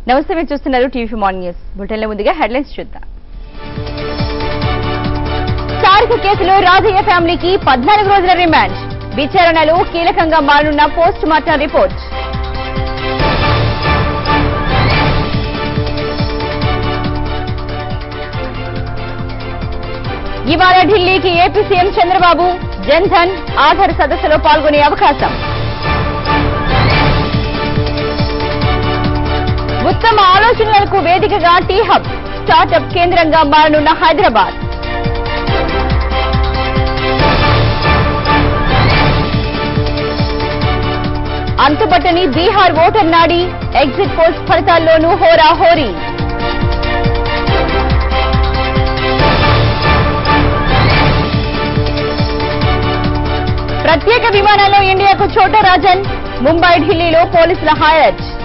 నమస్తే మీరు చూస్తున్నారు టీవీ మార్నింగ్ న్యూస్ బులెటిన్ల ముందుగా హెడ్లైన్స్ చూద్దాం సారిక కేసులో రాజయ్య ఫ్యామిలీకి పద్నాలుగు రోజుల రిమాండ్ విచారణలో కీలకంగా మారనున్న పోస్ట్ మార్టం రిపోర్ట్ ఇవాళ ఢిల్లీకి ఏపీ సీఎం చంద్రబాబు జన్ ధన్ ఆధార్ సదస్సులో పాల్గొనే అవకాశం ఉత్తమ ఆలోచనలకు వేదికగా టీ హబ్ స్టార్టప్ కేంద్రంగా మారనున్న హైదరాబాద్ అంతుబట్టని బీహార్ ఓటర్ నాడి ఎగ్జిట్ పోల్స్ ఫలితాల్లోనూ హోరా హోరీ ప్రత్యేక విమానంలో ఇండియాకు చోటా రాజన్ ముంబై ఢిల్లీలో పోలీసుల హైలైట్